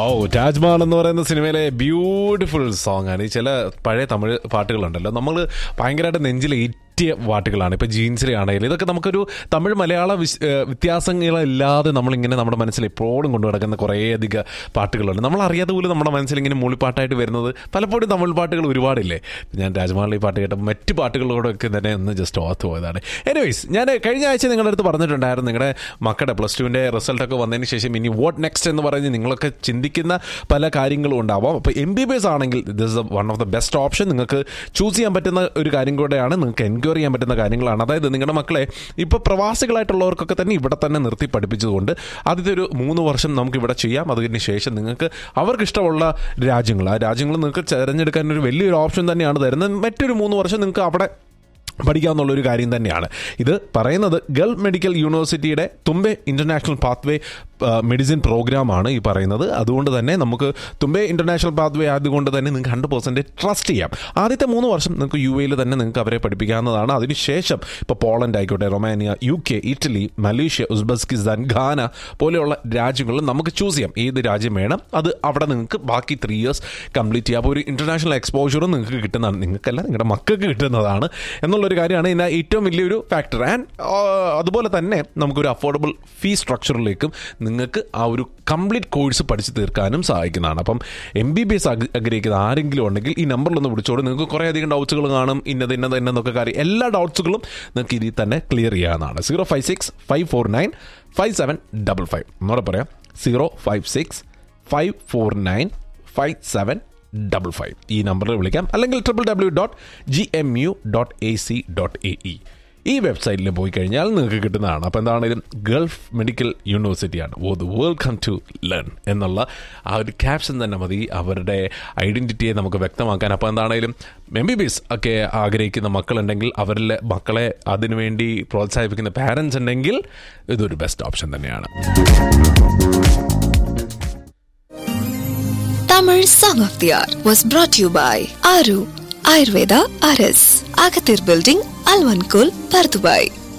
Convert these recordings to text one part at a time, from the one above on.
Wow Rajmahal എന്ന് പറയുന്ന സിനിമയിലെ ബ്യൂട്ടിഫുൾ സോങ് ആണ് ഈ ചില പഴയ തമിഴ് പാട്ടുകളുണ്ടല്ലോ നമ്മൾ ഭയങ്കരമായിട്ട് നെഞ്ചിൽ ഏറ്റിയ പാട്ടുകളാണ് ഇപ്പൊ ജീൻസിലെ ആണെങ്കിലും ഇതൊക്കെ നമുക്കൊരു തമിഴ് മലയാള വിശ്- ഏഹ് വ്യത്യാസങ്ങളില്ലാതെ നമ്മളിങ്ങനെ നമ്മുടെ മനസ്സിൽ എപ്പോഴും കൊണ്ടു നടക്കുന്ന കുറേയധികം പാട്ടുകളുണ്ട് നമ്മൾ അറിയാതെ പോലും നമ്മുടെ മനസ്സിൽ ഇങ്ങനെ മൂളിപ്പാട്ടായിട്ട് വരുന്നത് പലപ്പോഴും തമിഴ് പാട്ടുകൾ ഒരുപാടില്ലേ ഞാൻ രാജ്മഹലിൽ ഈ പാട്ട് കേട്ടപ്പോൾ മറ്റ് പാട്ടുകളോടൊക്കെ തന്നെ ഒന്ന് ജസ്റ്റ് ഓർത്ത് പോയതാണ് എനിവേസ് ഞാൻ കഴിഞ്ഞ ആഴ്ച നിങ്ങളുടെ അടുത്ത് പറഞ്ഞിട്ടുണ്ടായിരുന്നു നിങ്ങളുടെ മക്കളുടെ പ്ലസ് ടുവിൻ്റെ റിസൾട്ടൊക്കെ വന്നതിന് ശേഷം ഇനി വാട്ട് നെക്സ്റ്റ് എന്ന് പറഞ്ഞ് നിങ്ങളൊക്കെ ചിന്തിക്കുന്ന പല കാര്യങ്ങളും ഉണ്ടാവാം അപ്പോൾ എം ബി ബി എസ് ആണെങ്കിൽ this one of the best option നിങ്ങൾക്ക് ചൂസ് ചെയ്യാൻ പറ്റുന്ന ഒരു കാര്യം കൂടെയാണ് നിങ്ങൾക്ക് എൻക്വയറി ചെയ്യാൻ പറ്റുന്ന കാര്യങ്ങളാണ് അതായത് നിങ്ങളുടെ മക്കളെ ഇപ്പോൾ പ്രവാസികളായിട്ടുള്ളവർക്കൊക്കെ തന്നെ ഇവിടെ തന്നെ നിർത്തി പഠിപ്പിച്ചതുകൊണ്ട് ആദ്യത്തെ ഒരു മൂന്ന് വർഷം നമുക്ക് ഇവിടെ ചെയ്യാം അതിന് ശേഷം നിങ്ങൾക്ക് അവർക്ക് ഇഷ്ടമുള്ള രാജ്യങ്ങൾ ആ രാജ്യങ്ങൾ നിങ്ങൾക്ക് തിരഞ്ഞെടുക്കാൻ ഒരു വലിയൊരു ഓപ്ഷൻ തന്നെയാണ് തരുന്നത് മറ്റൊരു മൂന്ന് വർഷം നിങ്ങൾക്ക് അവിടെ പഠിക്കാവുന്ന ഒരു കാര്യം തന്നെയാണ് ഇത് പറയുന്നത് ഗൾഫ് മെഡിക്കൽ യൂണിവേഴ്സിറ്റിയുടെ തുമ്പെ ഇന്റർനാഷണൽ പാത്വേ മെഡിസിൻ പ്രോഗ്രാമാണ് ഈ പറയുന്നത് അതുകൊണ്ട് തന്നെ നമുക്ക് തുമ്പെ ഇന്റർനാഷണൽ പാത്വേ ആയതുകൊണ്ട് തന്നെ നിങ്ങൾക്ക് ഹൺഡ്രഡ് പെർസെൻറ്റേജ് ട്രസ്റ്റ് ചെയ്യാം ആദ്യത്തെ മൂന്ന് വർഷം നിങ്ങൾക്ക് യു എയിൽ തന്നെ നിങ്ങൾക്ക് അവരെ പഠിപ്പിക്കാവുന്നതാണ് അതിനുശേഷം ഇപ്പോൾ പോളണ്ട് ആയിക്കോട്ടെ Romania U K Italy Malaysia Uzbekistan Ghana പോലെയുള്ള രാജ്യങ്ങളിൽ നമുക്ക് ചൂസ് ചെയ്യാം ഏത് രാജ്യം വേണം അത് അവിടെ നിങ്ങൾക്ക് ബാക്കി ത്രീ ഇയേഴ്സ് കംപ്ലീറ്റ് ചെയ്യാം അപ്പോൾ ഒരു ഇന്റർനാഷണൽ എക്സ്പോഷറും നിങ്ങൾക്ക് കിട്ടുന്നതാണ് നിങ്ങൾക്കല്ല നിങ്ങളുടെ മക്കൾക്ക് കിട്ടുന്നതാണ് എന്നുള്ളൊരു കാര്യമാണ് ഇതിൻ്റെ ഏറ്റവും വലിയൊരു ഫാക്ടർ ആൻഡ് അതുപോലെ തന്നെ നമുക്കൊരു അഫോർഡബിൾ ഫീ സ്ട്രക്ചറിലേക്കും നിങ്ങൾക്ക് ആ ഒരു കംപ്ലീറ്റ് കോഴ്സ് പഠിച്ചു തീർക്കാനും സഹായിക്കുന്നതാണ് അപ്പം എം ബി ബി എസ് ആഗ്രഹിക്കുന്ന ആരെങ്കിലും ഉണ്ടെങ്കിൽ ഈ നമ്പറിലൊന്ന് വിളിച്ചോളൂ നിങ്ങൾക്ക് കുറേ അധികം ഡൗട്ട്സുകൾ കാണും ഇന്നത് ഇന്നത് എന്നതൊക്കെ കാര്യം എല്ലാ ഡൗട്ട്സുകളും നിങ്ങൾക്ക് ഇതിൽ തന്നെ ക്ലിയർ ചെയ്യാവുന്നതാണ് zero five six five four nine five seven double five എന്നോടെ പറയാം zero five six five four nine five seven double five ഈ നമ്പറിൽ വിളിക്കാം അല്ലെങ്കിൽ triple W dot G M U dot A C dot A E ഈ വെബ്സൈറ്റിൽ പോയി കഴിഞ്ഞാൽ നിങ്ങൾക്ക് കിട്ടുന്നതാണ് അപ്പോൾ എന്താണെങ്കിലും ഗൾഫ് മെഡിക്കൽ യൂണിവേഴ്സിറ്റിയാണ് ഓ ദ വെൽക്കം ടു ലേൺ എന്നുള്ള ആ ഒരു ക്യാപ്ഷൻ തന്നെ മതി അവരുടെ ഐഡൻറ്റിറ്റിയെ നമുക്ക് വ്യക്തമാക്കാൻ അപ്പോൾ എന്താണെങ്കിലും എം ബി ബി എസ് ഒക്കെ ആഗ്രഹിക്കുന്ന മക്കളുണ്ടെങ്കിൽ അവരിലെ മക്കളെ അതിനുവേണ്ടി പ്രോത്സാഹിപ്പിക്കുന്ന പാരൻസ് ഉണ്ടെങ്കിൽ ഇതൊരു ബെസ്റ്റ് ഓപ്ഷൻ തന്നെയാണ് Tamil Song of the Hour was brought to you by Aru Ayurveda RS Agathir Building Alvankul Pardubai.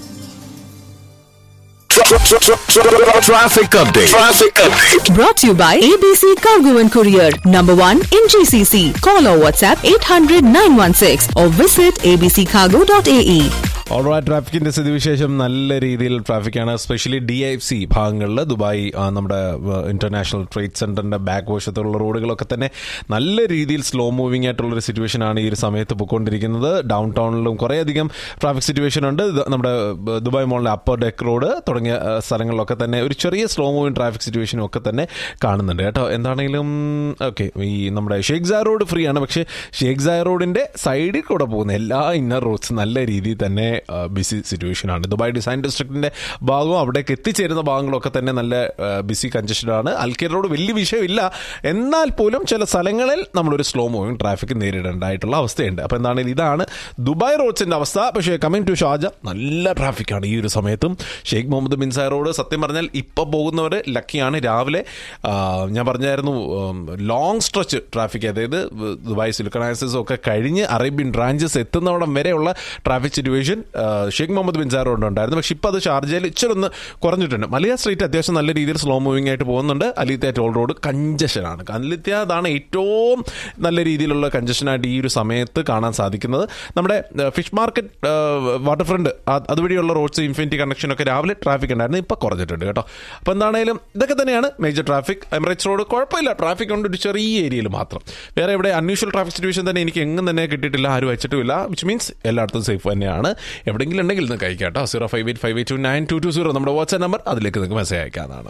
Traffic update. Traffic update. Brought to you by ABC Cargo and Courier, number one in GCC. Call or WhatsApp 800 916 or visit abccargo.ae. All ട്രാഫിക്കിന്റെ സ്ഥിതിവിശേഷം നല്ല രീതിയിൽ ട്രാഫിക്കാണ് especially D I F C ഭാഗങ്ങളിൽ Dubai ആ, നമ്മുടെ international trade സെന്ററിന്റെ back വശത്തുള്ള റോഡുകളൊക്കെ തന്നെ നല്ല രീതിയിൽ സ്ലോ മൂവിംഗ് ആയിട്ടുള്ള ഒരു സിറ്റുവേഷൻ ആണ് ഈ ഒരു സമയത്ത് പോയിക്കൊണ്ടിരിക്കുന്നത് ഡൗൺ ടൗണിലും കുറേയധികം ട്രാഫിക് സിറ്റുവേഷൻ ഉണ്ട് ഇത് നമ്മുടെ ഏഹ്, ദുബായ് മോളിലെ അപ്പർ ഡെക്ക് റോഡ് തുടങ്ങിയ ഏഹ്, സ്ഥലങ്ങളിലൊക്കെ തന്നെ ഒരു ചെറിയ സ്ലോ മൂവിംഗ് ട്രാഫിക് സിറ്റുവേഷനും ഒക്കെ തന്നെ കാണുന്നുണ്ട് കേട്ടോ എന്താണെങ്കിലും ഓക്കെ ഈ നമ്മുടെ ഷേഖ് സാർ റോഡ് ഫ്രീ ആണ് പക്ഷേ ഷേഖ് സാർ റോഡിന്റെ സൈഡിൽ കൂടെ പോകുന്ന എല്ലാ ഇന്നർ റോഡ്സ് നല്ല രീതിയിൽ തന്നെ ബിസി സിറ്റുവേഷൻ ആണ് ദുബായ് ഡിസൈൻ ഡിസ്ട്രിക്റ്റിന്റെ ഭാഗവും അവിടേക്ക് എത്തിച്ചേരുന്ന ഭാഗങ്ങളൊക്കെ തന്നെ നല്ല ബിസി കഞ്ചസ്റ്റഡ് ആണ് അൽക്കേർ റോഡ് വലിയ വിഷയമില്ല എന്നാൽ പോലും ചില സ്ഥലങ്ങളിൽ നമ്മളൊരു സ്ലോ മൂവിങ് ട്രാഫിക് നേരിടേണ്ടതായിട്ടുള്ള അവസ്ഥയുണ്ട് അപ്പോൾ എന്താണെങ്കിലും ഇതാണ് ദുബായ് റോഡ്സിന്റെ അവസ്ഥ പക്ഷേ കമ്മിങ് ടു ഷാർജ നല്ല ട്രാഫിക്കാണ് ഈ ഒരു സമയത്തും Sheikh Mohammed bin Zayed road സത്യം പറഞ്ഞാൽ ഇപ്പോൾ പോകുന്നവർ ലക്കിയാണ് രാവിലെ ആ, ഞാൻ പറഞ്ഞായിരുന്നു ലോങ് സ്ട്രെച്ച് ട്രാഫിക് അതായത് ദുബായ് സിലിക്കണൈസസും ഒക്കെ കഴിഞ്ഞ് അറേബ്യൻ ബ്രാഞ്ചസ് എത്തുന്നവിടം വരെയുള്ള traffic situation Sheikh Mohammed bin Zayed road ഉണ്ടായിരുന്നു പക്ഷേ ഇപ്പോൾ അത് ഷാർജയിൽ ഇച്ചിരി ഒന്ന് കുറഞ്ഞിട്ടുണ്ട് മലിയ സ്ട്രീറ്റ് അത്യാവശ്യം നല്ല രീതിയിൽ സ്ലോ മൂവിംഗ് ആയിട്ട് പോകുന്നുണ്ട് അലിത്യ ടോൾ റോഡ് കഞ്ചഷനാണ് അലിത്യ അതാണ് ഏറ്റവും നല്ല രീതിയിലുള്ള കഞ്ചഷനായിട്ട് ഈ ഒരു സമയത്ത് കാണാൻ സാധിക്കുന്നത് നമ്മുടെ ഫിഷ് മാർക്കറ്റ് വാട്ടർ ഫ്രണ്ട് അതുവഴിയുള്ള റോഡ്സ് ഇൻഫിനിറ്റി കണക്ഷൻ ഒക്കെ രാവിലെ ട്രാഫിക് ഉണ്ടായിരുന്നു ഇപ്പോൾ കുറഞ്ഞിട്ടുണ്ട് കേട്ടോ അപ്പോൾ എന്താണേലും ഇതൊക്കെ തന്നെയാണ് മേജർ ട്രാഫിക് എമിറേറ്റ്സ് റോഡ് കുഴപ്പമില്ല ട്രാഫിക് ഉണ്ട് ഒരു ചെറിയ ഏരിയയിൽ മാത്രം വേറെ ഇവിടെ അൺയൂഷ്വൽ ട്രാഫിക് സിറ്റുവേഷൻ തന്നെ എനിക്ക് എങ്ങും തന്നെ കിട്ടിയിട്ടില്ല ആരും അയച്ചിട്ടുമില്ല വിച്ച് മീൻസ് എല്ലായിടത്തും സേഫ് തന്നെയാണ് എവിടെയെങ്കിലും ഉണ്ടെങ്കിൽ നിങ്ങൾക്ക് അയക്കാം കേട്ടോ zero five eight five eight two nine two two zero നമ്മുടെ വാട്സ്ആപ്പ് നമ്പർ അതിലേക്ക് നിങ്ങൾക്ക് മെസ്സേജ് അയക്കാവുന്നതാണ്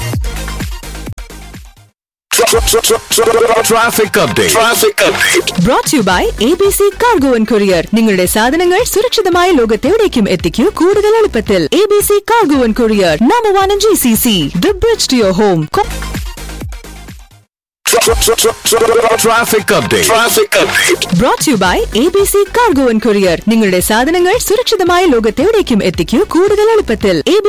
Traffic update. Traffic update. Brought to you by ABC Cargo and Courier. നിങ്ങളുടെ സാധനങ്ങൾ സുരക്ഷിതമായ ലോകത്തെവിടേക്കും എത്തിക്കൂ കൂടുതൽ എളുപ്പത്തിൽ ABC Cargo and Courier, number one in GCC. The bridge to your home. Co- Traffic update. Traffic update. Brought to you by ABC Cargo and Courier. നിങ്ങളുടെ സാധനങ്ങൾ സുരക്ഷിതമായ ലോകത്തെവിടേക്കും എത്തിക്കൂ കൂടുതൽ എളുപ്പത്തിൽ